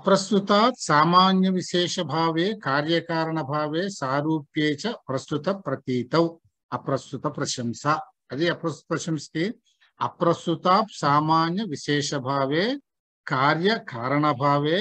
అప్రస్తుతాత్ సామాన్య విశేష భావే కార్యకారణ భావే సారూప్యే చ ప్రస్తుత ప్రతీతౌ అప్రస్తుత ప్రశంస అది అప్రస్తుత ప్రశంసకి అప్రస్తుత సామాన్య విశేష భావే కార్య కారణ భావే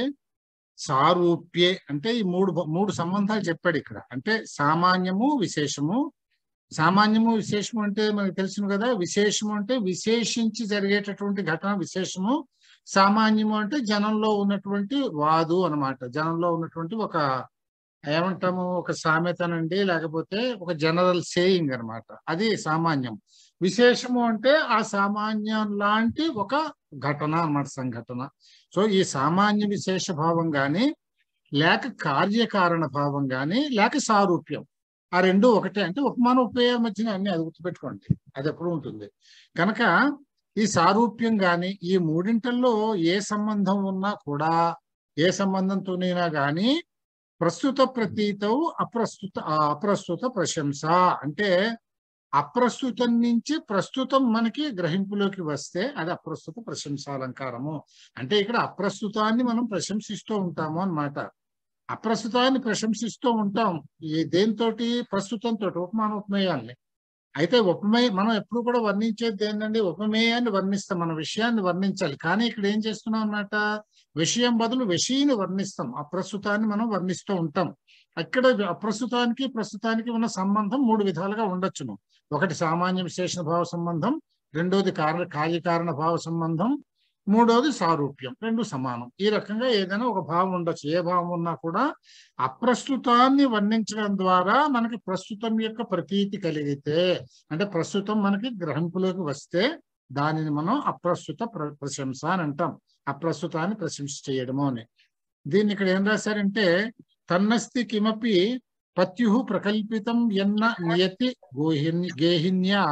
సారూప్యే అంటే ఈ మూడు మూడు సంబంధాలు చెప్పాడు ఇక్కడ అంటే సామాన్యము విశేషము సామాన్యము విశేషము అంటే మనకు తెలుసును కదా విశేషము అంటే విశేషించి జరిగేటటువంటి ఘటన విశేషము సామాన్యము అంటే జనంలో ఉన్నటువంటి వాదు అన్నమాట జనంలో ఉన్నటువంటి ఒక ఏమంటాము ఒక సామెతనండి లేకపోతే ఒక జనరల్ సేయింగ్ అన్నమాట అది సామాన్యం విశేషము అంటే ఆ సామాన్యం లాంటి ఒక ఘటన అన్నమాట సంఘటన సో ఈ సామాన్య విశేష భావం గాని లేక కార్యకారణ భావం గాని లేక సారూప్యం ఆ రెండు ఒకటే అంటే ఉపమాన ఉపయోగం మధ్యన అన్ని అది గుర్తుపెట్టుకోండి అది ఎప్పుడు ఉంటుంది కనుక ఈ సారూప్యం గాని ఈ మూడింటల్లో ఏ సంబంధం ఉన్నా కూడా ఏ సంబంధంతోనైనా గాని ప్రస్తుత ప్రతీతవు అప్రస్తుత అప్రస్తుత ప్రశంస అంటే అప్రస్తుతం నుంచి ప్రస్తుతం మనకి గ్రహింపులోకి వస్తే అది అప్రస్తుత ప్రశంసాలంకారము అంటే ఇక్కడ అప్రస్తుతాన్ని మనం ప్రశంసిస్తూ ఉంటాము అన్నమాట అప్రస్తుతాన్ని ప్రశంసిస్తూ ఉంటాం ఈ దేంతోటి ప్రస్తుతంతో ఉపమాన ఉపమేయాల్ని అయితే ఉపమేయ మనం ఎప్పుడు కూడా వర్ణించేది ఏంటంటే ఉపమేయాన్ని వర్ణిస్తాం మన విషయాన్ని వర్ణించాలి కానీ ఇక్కడ ఏం చేస్తున్నాం అన్నమాట విషయం బదులు విషయాన్ని వర్ణిస్తాం అప్రస్తుతాన్ని మనం వర్ణిస్తూ ఉంటాం అక్కడ అప్రస్తుతానికి ప్రస్తుతానికి ఉన్న సంబంధం మూడు విధాలుగా ఉండొచ్చును ఒకటి సామాన్య విశేషణ భావ సంబంధం రెండోది కారణ కార్యకారణ భావ సంబంధం మూడోది సారూప్యం రెండు సమానం ఈ రకంగా ఏదైనా ఒక భావం ఉండొచ్చు ఏ భావం ఉన్నా కూడా అప్రస్తుతాన్ని వర్ణించడం ద్వారా మనకి ప్రస్తుతం యొక్క ప్రతీతి కలిగితే అంటే ప్రస్తుతం మనకి గ్రహింపులోకి వస్తే దానిని మనం అప్రస్తుత ప్రశంస అని అంటాం అప్రస్తుతాన్ని ప్రశంస చేయడము అని దీన్ని ఇక్కడ ఏం రాశారంటే తన్నస్తి కిమపి పత్యు ప్రకల్పితం ఎన్న నియతి గోహిన్ గేహిన్యా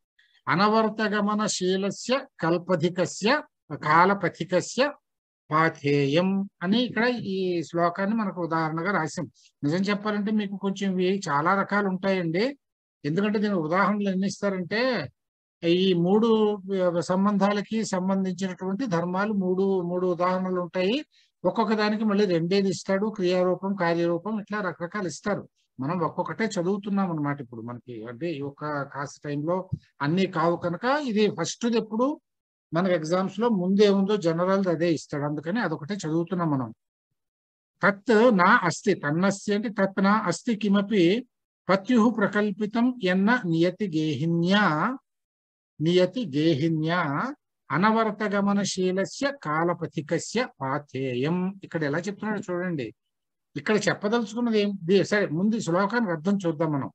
అనవర్తగమనశీలస్య కల్పధికస్య కాలపథికస్య పాథేయం అని ఇక్కడ ఈ శ్లోకాన్ని మనకు ఉదాహరణగా రాశాం నిజం చెప్పాలంటే మీకు కొంచెం ఇవి చాలా రకాలు ఉంటాయండి ఎందుకంటే దీని ఉదాహరణలు ఎన్ని ఇస్తారంటే ఈ మూడు సంబంధాలకి సంబంధించినటువంటి ధర్మాలు మూడు మూడు ఉదాహరణలు ఉంటాయి ఒక్కొక్క దానికి మళ్ళీ రెండేది ఇస్తాడు క్రియారూపం కార్యరూపం ఇట్లా రకరకాలు ఇస్తారు మనం ఒక్కొక్కటే చదువుతున్నాం అనమాట ఇప్పుడు మనకి అంటే ఈ ఒక్క కాస్త టైంలో అన్ని కావు కనుక ఇది ఫస్ట్ ఎప్పుడు మనకి ఎగ్జామ్స్ లో ముందేముందో జనరల్ అదే ఇస్తాడు అందుకని అదొకటే చదువుతున్నాం మనం తత్ నా అస్థి తన్నస్తి అంటే తత్ నా అస్థి కిమపి పత్యు ప్రకల్పితం ఎన్న నియతి గేహిన్యా నియతి గేహిన్యా అనవర్త గమనశీలస్య కాలపథికస్య పాథేయం ఇక్కడ ఎలా చెప్తున్నాడు చూడండి ఇక్కడ చెప్పదలుచుకున్నది ఏం సరే ముందు శ్లోకానికి అర్థం చూద్దాం మనం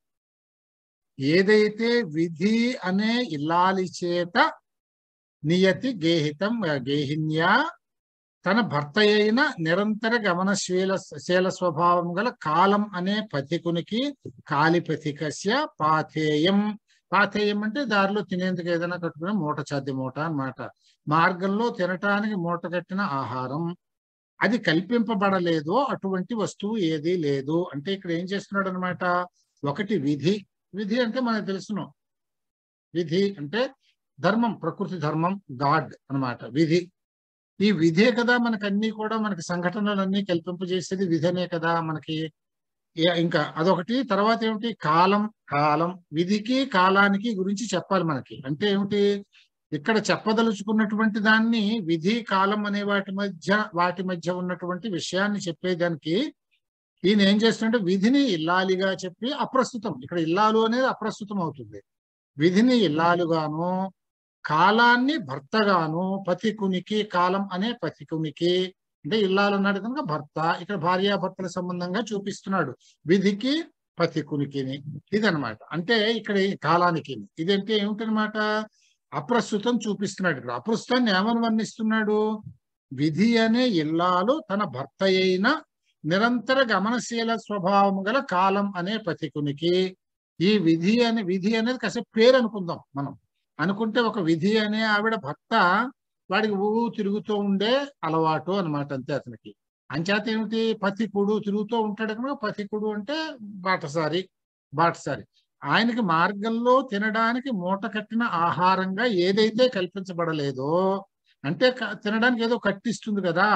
ఏదైతే విధి అనే ఇల్లాలి చేత నియతి గేహితం గేహిన్యా తన భర్త అయిన నిరంతర గమనశీల శీల స్వభావం గల కాలం అనే పథికునికి కాలిపథికస్య పాథేయం పాథేయం అంటే దారిలో తినేందుకు ఏదైనా కట్టుకునే మూట చద్ది మూట అన్నమాట మార్గంలో తినటానికి మూట కట్టిన ఆహారం అది కల్పింపబడలేదు అటువంటి వస్తువు ఏదీ లేదు అంటే ఇక్కడ ఏం చేస్తున్నాడు అనమాట ఒకటి విధి విధి అంటే మనకు తెలుసును విధి అంటే ధర్మం ప్రకృతి ధర్మం గాడ్ అనమాట విధి ఈ విధే కదా మనకు అన్ని కూడా మనకి సంఘటనలన్నీ కల్పింపజేసేది విధనే కదా మనకి ఇంకా అదొకటి తర్వాత ఏమిటి కాలం కాలం విధికి కాలానికి గురించి చెప్పాలి మనకి అంటే ఏమిటి ఇక్కడ చెప్పదలుచుకున్నటువంటి దాన్ని విధి కాలం అనే వాటి మధ్య వాటి మధ్య ఉన్నటువంటి విషయాన్ని చెప్పేదానికి ఈయన ఏం చేస్తుంటే విధిని ఇల్లాలిగా చెప్పి అప్రస్తుతం ఇక్కడ ఇల్లాలు అనేది అప్రస్తుతం అవుతుంది విధిని ఇల్లాలుగాను కాలాన్ని భర్తగాను పతికునికి కాలం అనే పతికునికి అంటే ఇల్లాలు అన్నాడు కనుక భర్త ఇక్కడ భార్యాభర్తల సంబంధంగా చూపిస్తున్నాడు విధికి పతికునికి ఇదనమాట అంటే ఇక్కడ కాలానికి ఇదంటే ఏమిటనమాట అప్రస్తుతం చూపిస్తున్నాడు ఇక్కడ అప్రస్తుతాన్ని ఏమని వర్ణిస్తున్నాడు విధి అనే ఇల్లాలు తన భర్త అయిన నిరంతర గమనశీల స్వభావం గల కాలం అనే పతికునికి ఈ విధి అనే విధి అనేది కాసేపు పేరు అనుకుందాం మనం అనుకుంటే ఒక విధి అనే ఆవిడ భర్త వాడికి ఊ తిరుగుతూ ఉండే అలవాటు అనమాట అంతే అతనికి అంచేత ఏమిటి పథికుడు తిరుగుతూ ఉంటాడు కనుక పథికుడు అంటే బాటసారి బాటసారి ఆయనకి మార్గంలో తినడానికి మూట కట్టిన ఆహారంగా ఏదైతే కల్పించబడలేదో అంటే తినడానికి ఏదో కట్టిస్తుంది కదా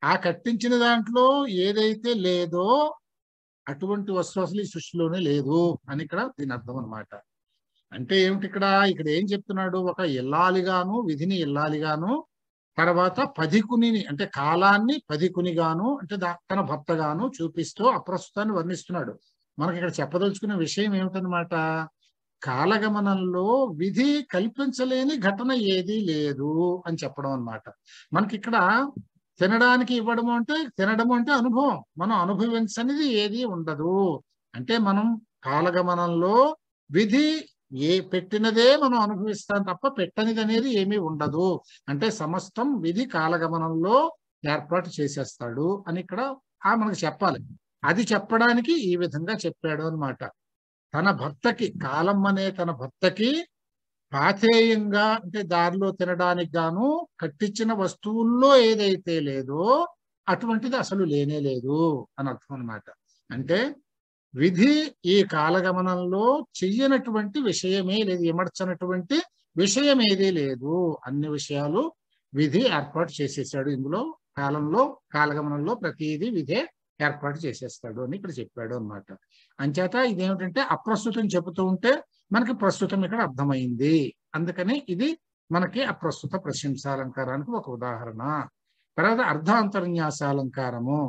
ఆ కట్టించిన దాంట్లో ఏదైతే లేదో అటువంటి వస్తువు అసలు ఈ సృష్టిలోనే లేదు అని ఇక్కడ దీని అర్థం అన్నమాట అంటే ఏమిటి ఇక్కడ ఇక్కడ ఏం చెప్తున్నాడు ఒక ఇల్లాలిగాను విధిని ఇల్లాలిగాను తర్వాత పదికునిని అంటే కాలాన్ని పదికునిగాను అంటే దా- తన భర్తగాను చూపిస్తూ అప్రస్తుతాన్ని వర్ణిస్తున్నాడు మనకి ఇక్కడ చెప్పదలుచుకున్న విషయం ఏమిటనమాట కాలగమనంలో విధి కల్పించలేని ఘటన ఏదీ లేదు అని చెప్పడం అన్నమాట మనకి ఇక్కడ తినడానికి ఇవ్వడం అంటే తినడం అంటే అనుభవం మనం అనుభవించనిది ఏది ఉండదు అంటే మనం కాలగమనంలో విధి ఏ పెట్టినదే మనం అనుభవిస్తాం తప్ప పెట్టనిది అనేది ఏమీ ఉండదు అంటే సమస్తం విధి కాలగమనంలో ఏర్పాటు చేసేస్తాడు అని ఇక్కడ ఆ మనకు చెప్పాలి అది చెప్పడానికి ఈ విధంగా చెప్పాడు అన్నమాట తన భర్తకి కాలం అనే తన భర్తకి పాథేయంగా అంటే దారిలో తినడానికి గాను కట్టించిన వస్తువుల్లో ఏదైతే లేదో అటువంటిది అసలు లేనే లేదు అని అర్థం అన్నమాట అంటే విధి ఈ కాలగమనంలో చెయ్యనటువంటి విషయమే లేదు ఇమర్చనటువంటి విషయం ఏదీ లేదు అన్ని విషయాలు విధి ఏర్పాటు చేసేసాడు ఇందులో కాలంలో కాలగమనంలో ప్రతిదీ విధే ఏర్పాటు చేసేస్తాడు అని ఇక్కడ చెప్పాడు అన్నమాట అంచేత ఇదేమిటంటే అప్రస్తుతం చెబుతూ ఉంటే మనకి ప్రస్తుతం ఇక్కడ అర్థమైంది అందుకని ఇది మనకి అప్రస్తుత ప్రశంసాలంకారానికి ఒక ఉదాహరణ తర్వాత అర్ధాంతర్న్యాసాలంకారము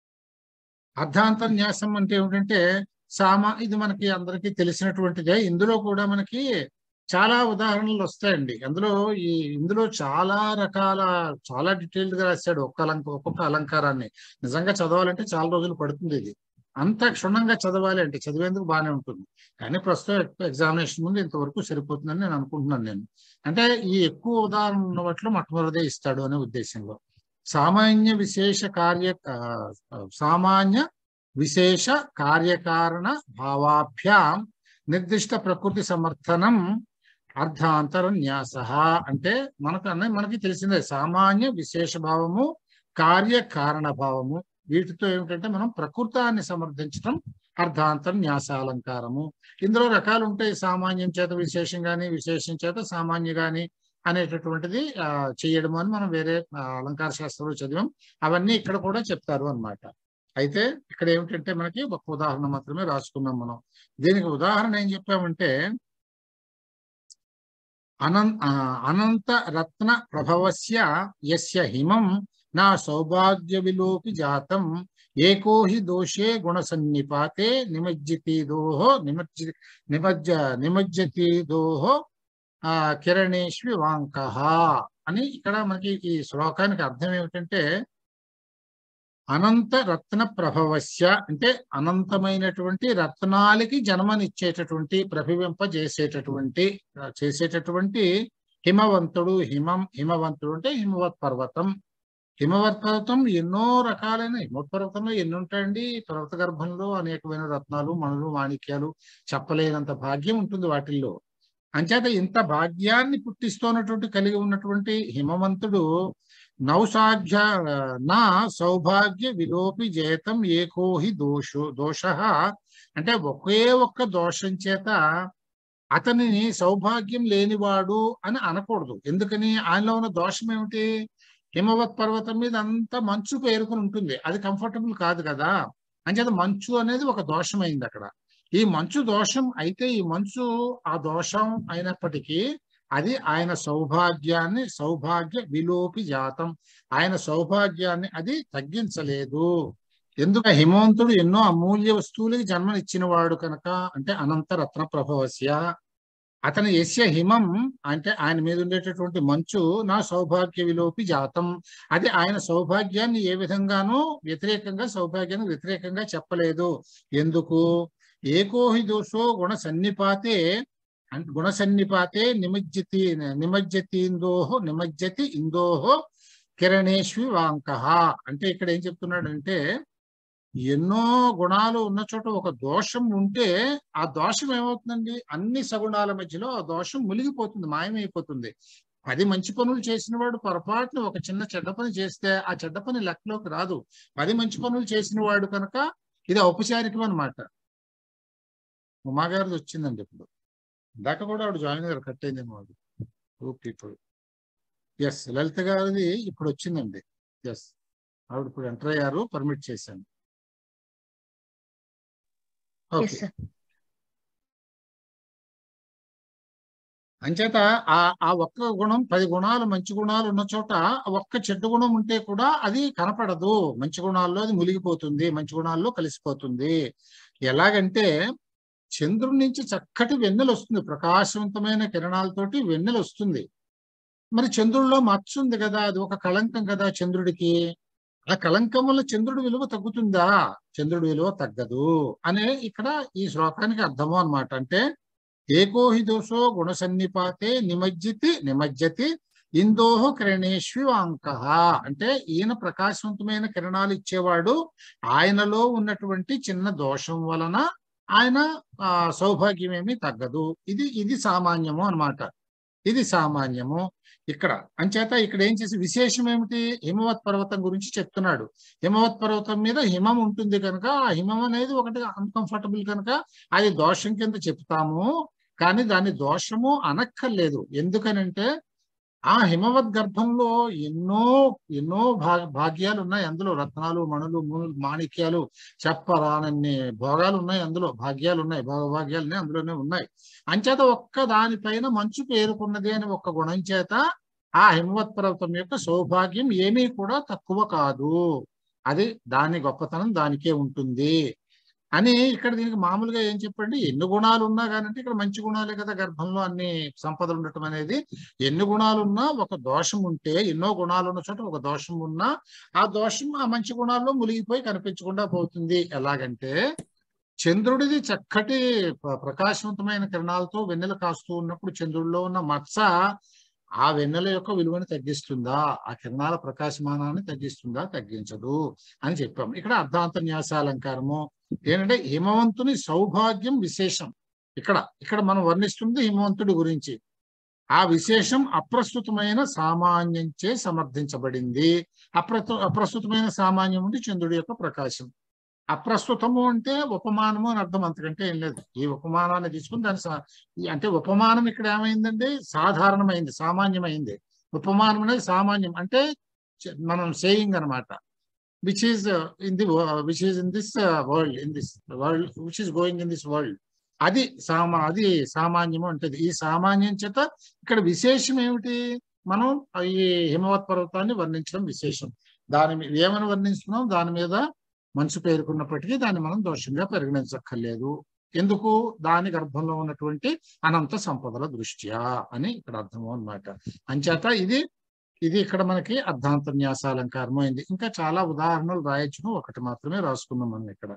అర్ధాంతర్న్యాసం అంటే ఏమిటంటే సామా ఇది మనకి అందరికీ తెలిసినటువంటిదే ఇందులో కూడా మనకి చాలా ఉదాహరణలు వస్తాయండి అందులో ఈ ఇందులో చాలా రకాల చాలా డీటెయిల్డ్ గా రాశాడు ఒక్క అలంక ఒక్కొక్క అలంకారాన్ని నిజంగా చదవాలంటే చాలా రోజులు పడుతుంది ఇది అంత క్షుణ్ణంగా చదవాలి అంటే చదివేందుకు బాగానే ఉంటుంది కానీ ప్రస్తుతం ఎగ్జామినేషన్ ముందు ఇంతవరకు సరిపోతుందని నేను అనుకుంటున్నాను నేను అంటే ఈ ఎక్కువ ఉదాహరణ ఉన్న వాటిలో మొట్టమొదటిదే ఇస్తాడు అనే ఉద్దేశంలో సామాన్య విశేష కార్య ఆ, సామాన్య విశేష కార్యకారణ భావాభ్యాం నిర్దిష్ట ప్రకృతి సమర్థనం అర్ధాంతర న్యాస అంటే మనకు అన్న మనకి తెలిసిందే సామాన్య విశేష భావము కార్యకారణ భావము వీటితో ఏమిటంటే మనం ప్రకృతాన్ని సమర్థించడం అర్ధాంతర న్యాసాలంకారము ఇందులో రకాలు ఉంటాయి సామాన్యం చేత విశేషం గాని విశేషం చేత సామాన్య గాని అనేటటువంటిది ఆ, చేయడం అని మనం వేరే ఆ, అలంకార శాస్త్రంలో చదివాం అవన్నీ ఇక్కడ కూడా చెప్తారు అన్నమాట అయితే ఇక్కడ ఏమిటంటే మనకి ఒక ఉదాహరణ మాత్రమే రాసుకున్నాం మనం దీనికి ఉదాహరణ ఏం చెప్పామంటే అనం ఆ, అనంత రత్న ప్రభవస్య యస్య హిమం నా సౌభాగ్య విలోపి జాతం ఏకో హి దోషే గుణ సన్నిపాతే నిమజ్జతి దోహో నిమజ్జ నిమజ్జ నిమజ్జతి దోహో ఆ కిరణేష్వి వాంక అని ఇక్కడ మనకి ఈ శ్లోకానికి అర్థం ఏమిటంటే అనంత రత్న ప్రభవస్య అంటే అనంతమైనటువంటి రత్నాలకి జన్మనిచ్చేటటువంటి ప్రభివింపజేసేటటువంటి ఆ, చేసేటటువంటి హిమవంతుడు హిమం హిమవంతుడు అంటే హిమవత్ పర్వతం హిమవత్ పర్వతం ఎన్నో రకాలైన హిమవత్ పర్వతంలో ఎన్ని ఉంటాయండి పర్వత గర్భంలో అనేకమైన రత్నాలు మణులు మాణిక్యాలు చెప్పలేనంత భాగ్యం ఉంటుంది వాటిల్లో అంచేత ఇంత భాగ్యాన్ని పుట్టిస్తున్నటువంటి కలిగి ఉన్నటువంటి హిమవంతుడు నౌసాధ్య నా సౌభాగ్య విలోపి జయతం ఏకోహి దోషు దోష అంటే ఒకే ఒక్క దోషం చేత అతనిని సౌభాగ్యం లేనివాడు అని అనకూడదు ఎందుకని ఆయనలో ఉన్న దోషం ఏమిటి హిమవత్ పర్వతం మీద అంతా మంచు పేరుకుని ఉంటుంది అది కంఫర్టబుల్ కాదు కదా అంచేత మంచు అనేది ఒక దోషం అయింది అక్కడ ఈ మంచు దోషం అయితే ఈ మంచు ఆ దోషం అయినప్పటికీ అది ఆయన సౌభాగ్యాన్ని సౌభాగ్య విలోపి జాతం ఆయన సౌభాగ్యాన్ని అది తగ్గించలేదు ఎందుకు హిమవంతుడు ఎన్నో అమూల్య వస్తువులకి జన్మనిచ్చిన వాడు కనుక అంటే అనంత రత్న ప్రభవస్య అతని యస్య హిమం అంటే ఆయన మీద ఉండేటటువంటి మంచు నా సౌభాగ్య విలోపి జాతం అది ఆయన సౌభాగ్యాన్ని ఏ విధంగానూ వ్యతిరేకంగా సౌభాగ్యాన్ని వ్యతిరేకంగా చెప్పలేదు ఎందుకు ఏకోహి దోషో గుణ సన్నిపాతే అన్- గుణ సన్నిపాతే నిమజ్జతి నిమజ్జతి ఇందోహో నిమజ్జతి ఇందోహో కిరణేష్వి వాంక అంటే ఇక్కడ ఏం చెప్తున్నాడంటే ఎన్నో గుణాలు ఉన్న చోట ఒక దోషం ఉంటే ఆ దోషం ఏమవుతుందండి అన్ని సగుణాల మధ్యలో ఆ దోషం మునిగిపోతుంది మాయమైపోతుంది పది మంచి పనులు చేసిన వాడు పొరపాటున ఒక చిన్న చెడ్డ పని చేస్తే ఆ చెడ్డ పని లెక్కలోకి రాదు పది మంచి పనులు చేసిన వాడు కనుక ఇది ఔపచారికం అనమాట ఉమాగారిది వచ్చిందండి ఇప్పుడు ఇందాక కూడా ఆవిడ జాయిన్ గారు కట్ అయిందేమో అది టూ పీపుల్ ఎస్ లలిత గారిది ఇప్పుడు వచ్చిందండి ఎస్ ఆవిడ ఇప్పుడు ఎంటర్ అయ్యారు పర్మిట్ చేశాను ఎస్ ఓకే సార్ అంచేత ఆ ఆ ఒక్క గుణం పది గుణాలు మంచి గుణాలు ఉన్న చోట ఆ ఒక్క చెడ్డ గుణం ఉంటే కూడా అది కనపడదు మంచి గుణాల్లో అది మునిగిపోతుంది మంచి గుణాల్లో కలిసిపోతుంది ఎలాగంటే చంద్రుడి నుంచి చక్కటి వెన్నెల వస్తుంది ప్రకాశవంతమైన కిరణాలతోటి వెన్నెల వస్తుంది మరి చంద్రుడిలో మచ్చ ఉంది కదా అది ఒక కళంకం కదా చంద్రుడికి ఆ కళంకం వల్ల చంద్రుడి విలువ తగ్గుతుందా చంద్రుడి విలువ తగ్గదు అనే ఇక్కడ ఈ శ్లోకానికి అర్థము అన్నమాట అంటే ఏకోహి దోషో గుణ సన్నిపాతే నిమజ్జితి నిమజ్జతి ఇందోహ కిరణేష్వాంక అంటే ఈయన ప్రకాశవంతమైన కిరణాలు ఇచ్చేవాడు ఆయనలో ఉన్నటువంటి చిన్న దోషం వలన ఆయన ఆ సౌభాగ్యం ఏమీ తగ్గదు ఇది ఇది సామాన్యము అన్నమాట ఇది సామాన్యము ఇక్కడ అంచేత ఇక్కడ ఏం చేసి విశేషం ఏమిటి హిమవత్ పర్వతం గురించి చెప్తున్నాడు హిమవత్ పర్వతం మీద హిమం ఉంటుంది కనుక ఆ హిమం అనేది ఒకటి అన్కంఫర్టబుల్ కనుక అది దోషం కింద చెప్తాము కానీ దాని దోషము అనక్కర్లేదు ఎందుకనంటే ఆ హిమవత్ గర్భంలో ఎన్నో ఎన్నో భా భాగ్యాలు ఉన్నాయి అందులో రత్నాలు మణులు మునులు మాణిక్యాలు చెప్పరానన్ని భోగాలు ఉన్నాయి అందులో భాగ్యాలు ఉన్నాయి భోగభాగ్యాలు ఉన్నాయి అందులోనే ఉన్నాయి అంచేత ఒక్క దానిపైన మంచు పేరుకున్నది అని ఒక్క గుణం చేత ఆ హిమవత్ పర్వతం యొక్క సౌభాగ్యం ఏమీ కూడా తక్కువ కాదు అది దాని గొప్పతనం దానికే ఉంటుంది అని ఇక్కడ దీనికి మామూలుగా ఏం చెప్పండి ఎన్ని గుణాలు ఉన్నా కానంటే ఇక్కడ మంచి గుణాలే కదా గర్భంలో అన్ని సంపదలు ఉండటం అనేది ఎన్ని గుణాలు ఉన్నా ఒక దోషం ఉంటే ఎన్నో గుణాలు ఉన్న చోట ఒక దోషం ఉన్నా ఆ దోషం ఆ మంచి గుణాల్లో మునిగిపోయి కనిపించకుండా పోతుంది ఎలాగంటే చంద్రుడిది చక్కటి ప్ర- ప్రకాశవంతమైన కిరణాలతో వెన్నెల కాస్తూ ఉన్నప్పుడు చంద్రుడిలో ఉన్న మచ్చ ఆ వెన్నెల యొక్క విలువను తగ్గిస్తుందా ఆ కిరణాల ప్రకాశమానాన్ని తగ్గిస్తుందా తగ్గించదు అని చెప్పాం ఇక్కడ అర్ధాంత న్యాసాలంకారము ఏంటంటే హిమవంతుని సౌభాగ్యం విశేషం ఇక్కడ ఇక్కడ మనం వర్ణిస్తుంది హిమవంతుడి గురించి ఆ విశేషం అప్రస్తుతమైన సామాన్యంచే సమర్థించబడింది అప్రతు అప్రస్తుతమైన సామాన్యం అంటే చంద్రుడి యొక్క ప్రకాశం అప్రస్తుతము అంటే ఉపమానము అని అర్థం అంతకంటే ఏం లేదు ఈ ఉపమానాన్ని తీసుకుని దాని సా- ఈ అంటే ఉపమానం ఇక్కడ ఏమైందండి సాధారణమైంది సామాన్యమైంది ఉపమానం అనేది సామాన్యం అంటే చ- మనం సేయింగ్ అన్నమాట which is in the which is in this world in this world which is going in this world అది సామా అది సామాన్యము అంటది ఈ సామాన్యం చేత ఇక్కడ విశేషం ఏమిటి మనం ఈ హిమవత్ పర్వతాన్ని వర్ణించడం విశేషం దాని మీ- ఏమని వర్ణిస్తున్నాం దాని మీద మనసు పేర్కొన్నప్పటికీ దాన్ని మనం దోషంగా పరిగణించక్కర్లేదు ఎందుకు దాని గర్భంలో ఉన్నటువంటి అనంత సంపదల దృష్ట్యా అని ఇక్కడ అర్థము అన్నమాట అంచేత ఇది ఇది ఇక్కడ మనకి అర్ధాంత న్యాసాలంకారం అయింది ఇంకా చాలా ఉదాహరణలు రాయొచ్చును ఒకటి మాత్రమే రాసుకున్నాం మనం ఇక్కడ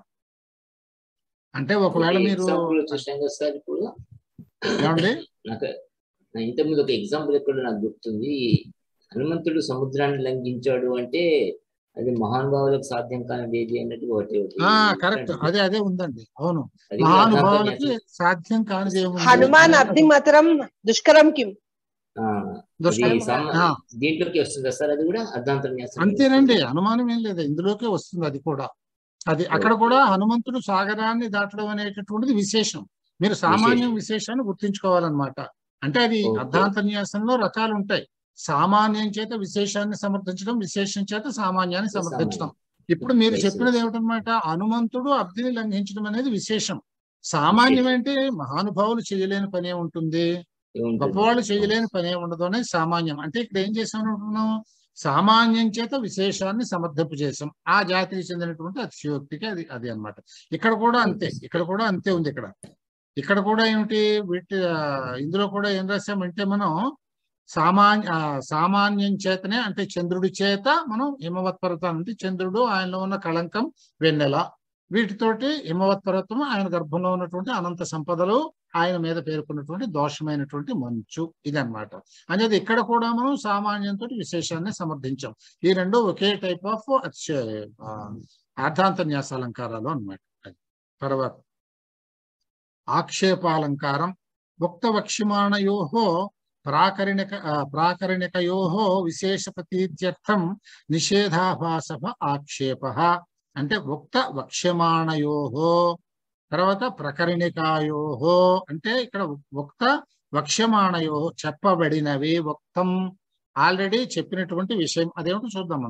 అంటే ఒకవేళ మీరు ఎగ్జాంపుల్ చూసాం కదా సార్ ఇప్పుడు ఏమండి నాకు నా ఇంతకుముందు ఒక ఎగ్జాంపుల్ ఎక్కడ నాకు గుర్తుంది హనుమంతుడు సముద్రాన్ని లంఘించాడు అంటే అది మహానుభావులకు సాధ్యం కానిది ఏది అన్నట్టు ఒకటి ఒకటి ఆ కరెక్ట్ అదే అదే ఉందండి అవును అది కూడా మహానుభావులకి అర్థాంతర్యాసం. సాధ్యం కానిది ఏముంది హనుమాన్ అబ్ది మాత్రం దుష్కరం కిం ఆ, దుష్కరం. అది సమ- ఆ, దీంట్లోకి వస్తుందా సార్ అది కూడా అర్ధాంతర్యాసం అంతేనండి అనుమానం ఏం లేదు ఇందులోకే వస్తుంది అది కూడా అది అక్కడ కూడా హనుమంతుడు సాగరాన్ని దాటడం అనేటటువంటిది విశేషం మీరు సామాన్యం విశేషాన్ని గుర్తించుకోవాలన్నమాట అంటే అది ఓకే. అర్ధాంతన్యాసంలో రకాలు ఉంటాయి సామాన్యం చేత విశేషాన్ని సమర్థించడం విశేషం చేత సామాన్యాన్ని సమర్థించడం ఇప్పుడు మీరు Yes, చెప్పినది yes. ఏమిటనమాట హనుమంతుడు అబ్దిని లంఘించడం అనేది విశేషం సామాన్యం అంటే మహానుభావులు చేయలేని పనే ఉంటుంది ఏముంటుంది? గొప్పవాళ్ళు చేయలేని పనే ఉండదు అనేది సామాన్యం అంటే ఇక్కడ ఏం చేసాం అనుకుంటున్నాం సామాన్యం చేత విశేషాన్ని సమర్థింపు చేసాం ఆ జాతికి చెందినటువంటి అతిశయోక్తికి అది అది అన్నమాట ఇక్కడ కూడా అంతే ఇక్కడ కూడా అంతే ఉంది ఇక్కడ ఇక్కడ కూడా ఏమిటి వీటి ఆ, ఇందులో కూడా ఏం రాసామంటే మనం సామాన్య ఆ, సామాన్యం చేతనే అంటే చంద్రుడి చేత మనం హిమవత్ పర్వతం అంటే చంద్రుడు ఆయనలో ఉన్న కళంకం వెన్నెల వీటితోటి హిమవత్ పర్వతం ఆయన గర్భంలో ఉన్నటువంటి అనంత సంపదలు ఆయన మీద పేర్కొన్నటువంటి దోషమైనటువంటి మంచు ఇది అనమాట అనేది ఇక్కడ కూడా మనం సామాన్యంతో విశేషాన్ని సమర్థించాం ఈ రెండు ఒకే టైప్ ఆఫ్ అర్థాంత న్యాసాలంకారాలు అనమాట తర్వాత ఆక్షేపాలంకారం ఉక్త వక్ష్యమాణయో ప్రాకరణిక ఆ, ప్రాకరణికయో విశేష ప్రతీత్యర్థం నిషేధాభాస ఆక్షేప అంటే ఉక్త వక్ష్యమాణయో తర్వాత ప్రకరణికాయో అంటే ఇక్కడ ఉక్త వక్ష్యమాణయో చెప్పబడినవి ఉక్తం ఆల్రెడీ చెప్పినటువంటి విషయం అదేమిటో చూద్దాం మనం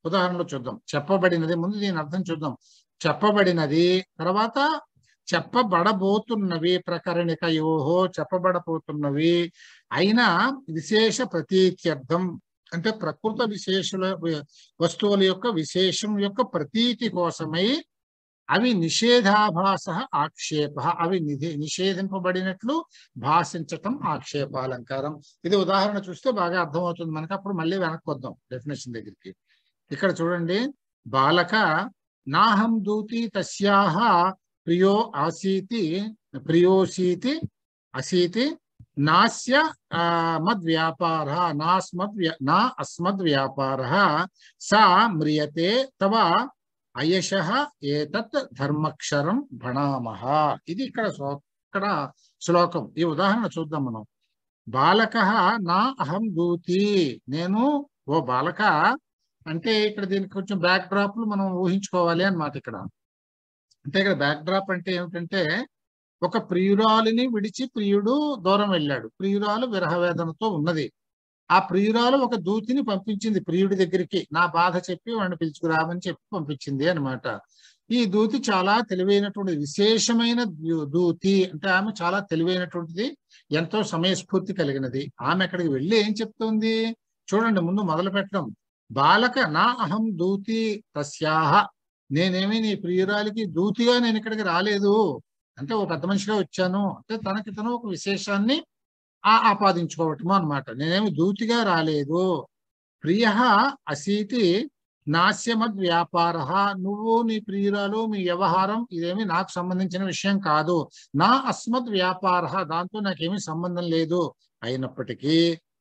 ఉదాహరణలో చూద్దాం చెప్పబడినది ముందు దీని అర్థం చూద్దాం చెప్పబడినది తర్వాత చెప్పబడబోతున్నవి ప్రకరణికయోహో చెప్పబడబోతున్నవి అయినా విశేష ప్రతీత్యర్థం అంటే ప్రకృత విశేషుల వస్తువుల యొక్క విశేషం యొక్క ప్రతీతి కోసమై అవి నిషేధాభాస ఆక్షేప అవి నిధి నిషేధింపబడినట్లు భాషించటం ఆక్షేపాలంకారం ఇది ఉదాహరణ చూస్తే బాగా అర్థమవుతుంది మనకి అప్పుడు మళ్ళీ వెనక్కి వద్దాం డెఫినేషన్ దగ్గరికి ఇక్కడ చూడండి బాలక నాహం దూతి తస్యాహ ప్రియో ఆసీతి ప్రియోసీతి అసీతి నాస్య ఆ, మద్వ్యాపార నాస్మద్ వ్య- నా అస్మద్ వ్యాపార సా మ్రియతే తవ అయశ ఏతత్ ధర్మక్షరం భణామహ ఇది ఇక్కడ శ్లో- ఇక్కడ శ్లోకం ఈ ఉదాహరణ చూద్దాం మనం బాలక నా అహం దూతి నేను ఓ బాలక అంటే ఇక్కడ దీనికి కొంచెం బ్యాక్ డ్రాప్లు మనం ఊహించుకోవాలి అన్నమాట ఇక్కడ అంటే ఇక్కడ బ్యాక్ డ్రాప్ అంటే ఏమిటంటే ఒక ప్రియురాలిని విడిచి ప్రియుడు దూరం వెళ్ళాడు ప్రియురాలు విరహవేదనతో ఉన్నది ఆ ప్రియురాలు ఒక దూతిని పంపించింది ప్రియుడి దగ్గరికి నా బాధ చెప్పి వాడిని పిలుచుకురామని చెప్పి పంపించింది అన్నమాట ఈ దూతి చాలా తెలివైనటువంటి విశేషమైన ద్యు- దూతి అంటే ఆమె చాలా తెలివైనటువంటిది ఎంతో సమయస్ఫూర్తి కలిగినది ఆమె అక్కడికి వెళ్ళి ఏం చెప్తుంది చూడండి ముందు మొదలు పెట్టడం బాలక నా అహం దూతి తస్యాహ నేనేమి నీ ప్రియురాలికి దూతిగా నేను ఇక్కడికి రాలేదు అంటే ఒక పెద్ద మనిషిగా వచ్చాను అంటే తనకి తను ఒక విశేషాన్ని ఆ ఆపాదించుకోవటము అన్నమాట నేనేమి దూతిగా రాలేదు ప్రియ అసీతి నాస్యమద్ వ్యాపార నువ్వు నీ ప్రియురాలు మీ వ్యవహారం ఇదేమి నాకు సంబంధించిన విషయం కాదు నా అస్మద్ వ్యాపార దాంతో నాకేమీ సంబంధం లేదు అయినప్పటికీ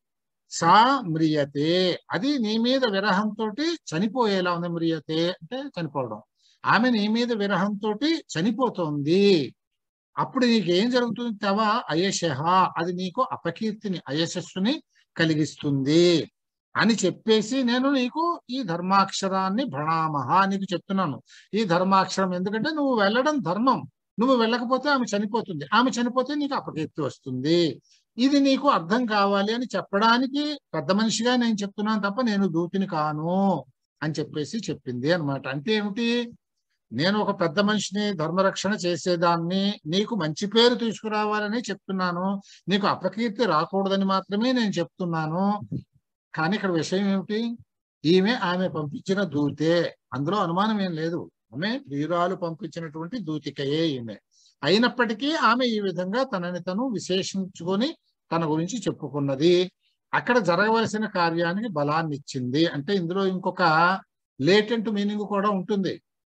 సా మ్రియతే అది నీ మీద విరహంతో చనిపోయేలా ఉంది మ్రియతే అంటే చనిపోవడం ఆమె నీ మీద విరహంతో చనిపోతోంది అప్పుడు నీకు ఏం జరుగుతుంది తవ అయశ అది నీకు అపకీర్తిని అయశస్సుని కలిగిస్తుంది అని చెప్పేసి నేను నీకు ఈ ధర్మాక్షరాన్ని భణామహ నీకు చెప్తున్నాను ఈ ధర్మాక్షరం ఎందుకంటే నువ్వు వెళ్ళడం ధర్మం నువ్వు వెళ్ళకపోతే ఆమె చనిపోతుంది ఆమె చనిపోతే నీకు అపకీర్తి వస్తుంది ఇది నీకు అర్థం కావాలి అని చెప్పడానికి పెద్ద మనిషిగా నేను చెప్తున్నాను తప్ప నేను దూతిని కాను అని చెప్పేసి చెప్పింది అన్నమాట అంటే ఏమిటి నేను ఒక పెద్ద మనిషిని ధర్మరక్షణ చేసేదాన్ని నీకు మంచి పేరు తీసుకురావాలని చెప్తున్నాను నీకు అపకీర్తి రాకూడదని మాత్రమే నేను చెప్తున్నాను కానీ ఇక్కడ విషయం ఏమిటి ఈమె ఆమె పంపించిన దూతే అందులో అనుమానం ఏం లేదు ఆమె ప్రియురాలు పంపించినటువంటి దూతికయే ఈమె అయినప్పటికీ ఆమె ఈ విధంగా తనని తను విశేషించుకొని తన గురించి చెప్పుకున్నది అక్కడ జరగవలసిన కార్యానికి బలాన్ని ఇచ్చింది అంటే ఇందులో ఇంకొక లేటెంట్ మీనింగ్ కూడా ఉంటుంది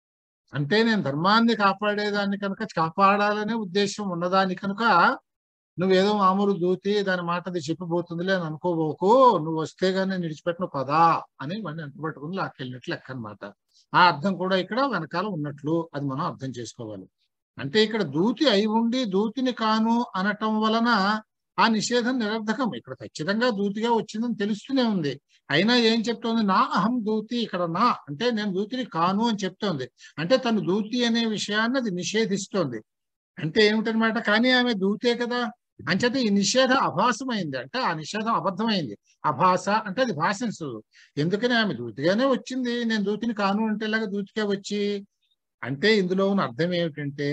అంటే నేను ధర్మాన్ని కాపాడేదాన్ని కనుక కాపాడాలనే ఉద్దేశం ఉన్నదాన్ని కనుక నువ్వేదో మామూలు దూతి దాని మాట అది చెప్పిపోతుందిలే అని అనుకోబోకు నువ్వు వస్తే గానీ నేను విడిచిపెట్టిన పదా అని వాడిని వెంట పట్టుకుని లాక్కెళ్ళినట్లు లెక్క అనమాట ఆ అర్థం కూడా ఇక్కడ వెనకాల ఉన్నట్లు అది మనం అర్థం చేసుకోవాలి అంటే ఇక్కడ దూతి అయి ఉండి దూతిని కాను అనటం వలన ఆ నిషేధం నిరర్ధకం ఇక్కడ ఖచ్చితంగా దూతిగా వచ్చిందని తెలుస్తూనే ఉంది అయినా ఏం చెప్తోంది నా అహం దూతి ఇక్కడ నా అంటే నేను దూతిని కాను అని చెప్తోంది అంటే తను దూతి అనే విషయాన్ని అది నిషేధిస్తోంది అంటే ఏమిటనమాట కానీ ఆమె దూతే కదా అంచేత ఈ నిషేధ అభాసమైంది అంటే ఆ నిషేధం అబద్ధమైంది అభాస అంటే అది భాషించదు ఎందుకని ఆమె దూతిగానే వచ్చింది నేను దూతిని కాను అంటే ఇలాగ దూతిగా వచ్చి అంటే ఇందులో ఉన్న అర్థం ఏమిటంటే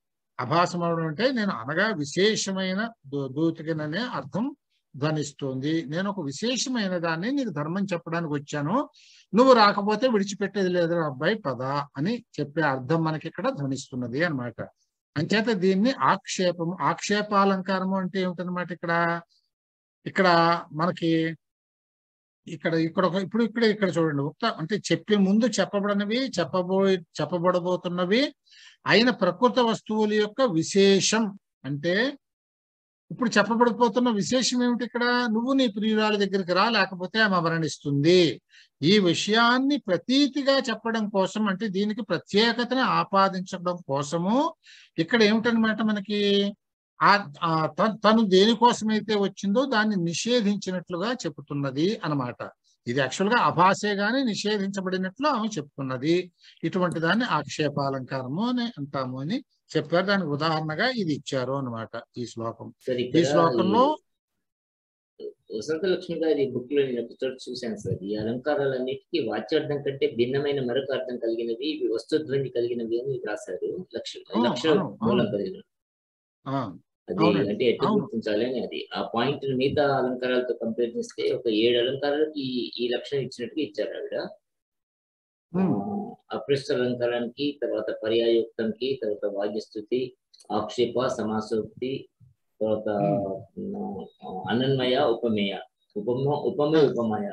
అభాసం అవడం అంటే నేను అనగా విశేషమైన దూ- దూతికననే అర్థం ధ్వనిస్తుంది నేను ఒక విశేషమైన దాన్ని నీకు ధర్మం చెప్పడానికి వచ్చాను నువ్వు రాకపోతే విడిచిపెట్టేది లేదు అబ్బాయి పద అని చెప్పే అర్థం మనకి ఇక్కడ ధ్వనిస్తున్నది అన్నమాట అంచేత దీన్ని ఆక్షేపము ఆక్షేపాలంకారము అంటే ఏమిటనమాట ఇక్కడ ఇక్కడ మనకి ఇక్కడ ఇక్కడ ఒక ఇప్పుడు ఇక్కడ ఇక్కడ చూడండి ఉక్త అంటే చెప్పే ముందు చెప్పబడినవి చెప్పబో చెప్పబడబోతున్నవి అయిన ప్రకృత వస్తువుల యొక్క విశేషం అంటే ఇప్పుడు చెప్పబడిపోతున్న విశేషం ఏమిటి ఇక్కడ నువ్వు నీ ప్రియురాలి దగ్గరికి రా లేకపోతే ఆమె మరణిస్తుంది ఈ విషయాన్ని ప్రతీతిగా చెప్పడం కోసం అంటే దీనికి ప్రత్యేకతని ఆపాదించడం కోసము ఇక్కడ ఏమిటనమాట మనకి ఆ ఆ త- తను దేనికోసమైతే వచ్చిందో దాన్ని నిషేధించినట్లుగా చెబుతున్నది అన్నమాట ఇది యాక్చువల్ గా అభాసే గాని నిషేధించబడినట్లు ఆమె చెప్తున్నది ఇటువంటి దాన్ని ఆక్షేపాలంకారము అని అంటాము అని చెప్పారు దానికి ఉదాహరణగా ఇది ఇచ్చారు అన్నమాట ఈ శ్లోకం సార్ ఈ ఇక్కడ శ్లోకంలో వసంత లక్ష్మి గారి బుక్ లో నేను ఒక చోట చూశాను సార్ ఈ అలంకారాలన్నిటికీ వాచ్యార్థం కంటే భిన్నమైన మరొక అర్థం కలిగినవి ఇవి వస్తుధ్వని కలిగినవి అని రాశారు లక్ష అవును, లక్ష అవును, మూలం అవును. కలిగిన ఆ, అది అవునండి, అంటే ఎట్లా అవును. గుర్తించాలి అని అది ఆ పాయింట్ మిగతా అలంకారాలతో కంపేర్ చేస్తే ఒక ఏడు అలంకారాలకి ఈ- ఈ లక్షణం ఇచ్చినట్టుగా ఇచ్చారు ఆవిడ ఉమ్, అప్రస్థ అలంకారానికి తర్వాత పర్యాయుక్తంకి తర్వాత వాద్యస్థుతి ఆక్షేప సమాసోక్తి తర్వాత ఆ, అనన్మయ ఉపమేయ ఉపమ ఉపమేయ ఉపమాయ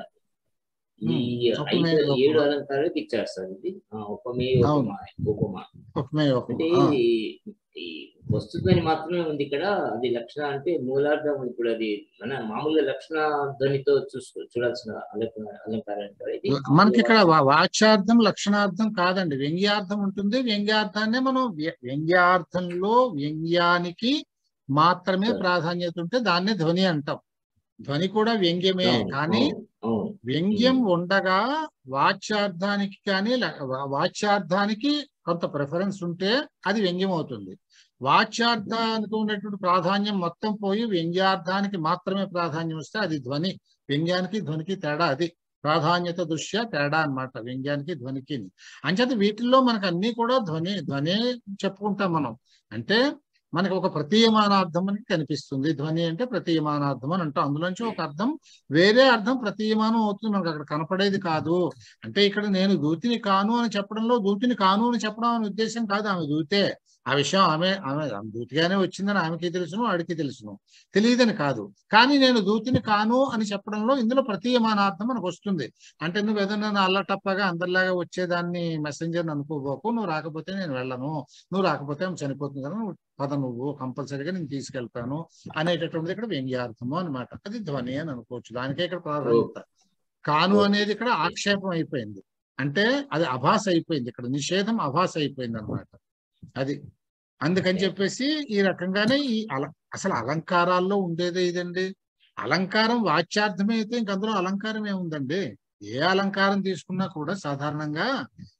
ఈ ఉమ్, ఐదు ఉపమేయ, ఉపమ. ఏడు అలంకారాలకు ఇచ్చారు సార్ ఇది ఆ, ఉపమేయ అవును. ఉపమాయ ఉపమా ఒకమే ఒక అంటే ఆ, ఈ వస్తుధ్వని మాత్రమే ఉంది ఇక్కడ అది లక్షణ అంటే మూలార్థం ఇప్పుడు అది మన మామూలుగా లక్షణ ధ్వనితో చూసుకో చూడాల్సిన అలంకార అలంకారం అంటారు ఇది మనకి ఇక్కడ వా- వాచ్యార్థం లక్షణార్థం కాదండి వ్యంగ్యార్థం ఉంటుంది వ్యంగ్యార్థాన్ని మనం వ్య- వ్యంగ్యార్థంలో వ్యంగ్యానికి మాత్రమే సరే. ప్రాధాన్యత ఉంటే దాన్ని ధ్వని అంటాం ధ్వని కూడా వ్యంగ్యమే అవును, కానీ అవును, అవును వ్యంగ్యం ఉండగా వాచ్యార్థానికి కానీ ల- వా- వాచ్యార్థానికి కొంత ప్రిఫరెన్స్ ఉంటే అది వ్యంగ్యం అవుతుంది వాచ్యార్థానికి ఉన్నటువంటి ప్రాధాన్యం మొత్తం పోయి వ్యంగ్యార్థానికి మాత్రమే ప్రాధాన్యం వస్తే అది ధ్వని వ్యంగ్యానికి ధ్వనికి తేడా అది ప్రాధాన్యత దృష్ట్యా తేడా అన్నమాట వ్యంగ్యానికి ధ్వనికి అంచేత వీటిల్లో మనకు అన్ని కూడా ధ్వని ధ్వని చెప్పుకుంటాం మనం అంటే మనకి ఒక ప్రతీయమానార్థం అని కనిపిస్తుంది ధ్వని అంటే ప్రతీయమానార్థం అని అంటాం అందులోంచి ఒక అర్థం వేరే అర్థం ప్రతీయమానం అవుతుంది మనకు అక్కడ కనపడేది కాదు అంటే ఇక్కడ నేను దూతిని కాను అని చెప్పడంలో దూతిని కాను అని చెప్పడం అనే ఉద్దేశం కాదు ఆమె దూతే ఆ విషయం ఆమె ఆమె ఆమె దూతిగానే వచ్చిందని ఆమెకి తెలుసును వాడికి తెలుసును తెలియదని కాదు కానీ నేను దూతిని కాను అని చెప్పడంలో ఇందులో ప్రతీయమానార్థం మనకు వస్తుంది అంటే నువ్వు ఏదైనా నా అల్లటప్పగా అందరిలాగా వచ్చేదాన్ని మెసెంజర్ అనుకోబోకు నువ్వు రాకపోతే నేను వెళ్ళను నువ్వు రాకపోతే ఆమె చనిపోతుంది కదా నువ్వు పద నువ్వు కంపల్సరీగా నేను తీసుకెళ్తాను అనేటటువంటిది ఇక్కడ వ్యంగ్యార్థము అన్నమాట అది ధ్వని అని అనుకోవచ్చు దానికే ఇక్కడ ప్రాధాన్యత కాను అనేది ఇక్కడ ఆక్షేపం అయిపోయింది అంటే అది అభాస అయిపోయింది ఇక్కడ నిషేధం అభాస అయిపోయింది అనమాట అది అందుకని చెప్పేసి ఈ రకంగానే ఈ అల అసలు అలంకారాల్లో ఉండేదే ఇదండి అలంకారం వాచ్యార్థమే అయితే ఇంక అందులో అలంకారం ఏముందండి ఏ అలంకారం తీసుకున్నా కూడా సాధారణంగా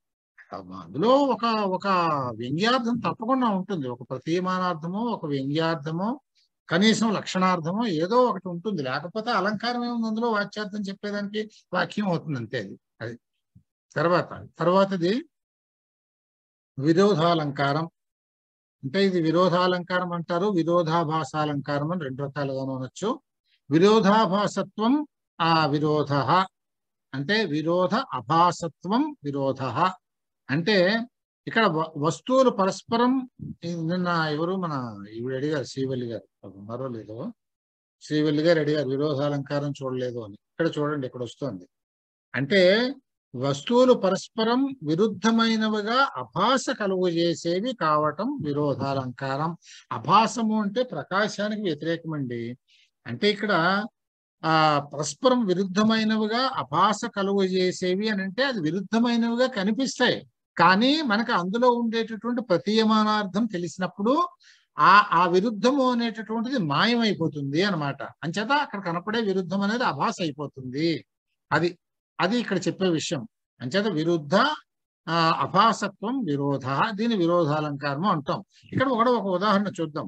అందులో ఒక ఒక వ్యంగ్యార్థం తప్పకుండా ఉంటుంది ఒక ప్రతీయమానార్థమో ఒక వ్యంగ్యార్థమో కనీసం లక్షణార్థమో ఏదో ఒకటి ఉంటుంది లేకపోతే అలంకారం ఏముంది అందులో వాచ్యార్థం చెప్పేదానికి వాక్యం అవుతుంది అంతే అది అది తర్వాత తర్వాతది విరోధాలంకారం అంటే ఇది విరోధాలంకారం అంటారు విరోధాభాసాలంకారం అని రెండు రకాలుగాను అనొచ్చు విరోధాభాసత్వం ఆ విరోధ అంటే విరోధ అభాసత్వం విరోధ అంటే ఇక్కడ వ- వస్తువులు పరస్పరం ఈ నిన్న ఎవరు మన ఈవిడ అడిగారు శ్రీవల్లి గారు పాపం మరో లేదు శ్రీవల్లి గారు అడిగారు విరోధాలంకారం చూడలేదు అని ఇక్కడ చూడండి ఇక్కడ వస్తుంది అంటే వస్తువులు పరస్పరం విరుద్ధమైనవిగా అభాస కలుగు చేసేవి కావటం విరోధాలంకారం అభాసము అంటే ప్రకాశానికి వ్యతిరేకమండి అంటే ఇక్కడ ఆ పరస్పరం విరుద్ధమైనవిగా అభాస కలుగు చేసేవి అని అంటే అది విరుద్ధమైనవిగా కనిపిస్తాయి కానీ మనకు అందులో ఉండేటటువంటి ప్రతీయమానార్థం తెలిసినప్పుడు ఆ ఆ విరుద్ధము అనేటటువంటిది మాయమైపోతుంది అన్నమాట అంచేత అక్కడ కనపడే విరుద్ధం అనేది అభాస అయిపోతుంది అది అది ఇక్కడ చెప్పే విషయం అంచేత విరుద్ధ ఆ, అభాసత్వం విరోధ దీని విరోధాలంకారము అంటాం ఇక్కడ ఒకటి ఒక ఉదాహరణ చూద్దాం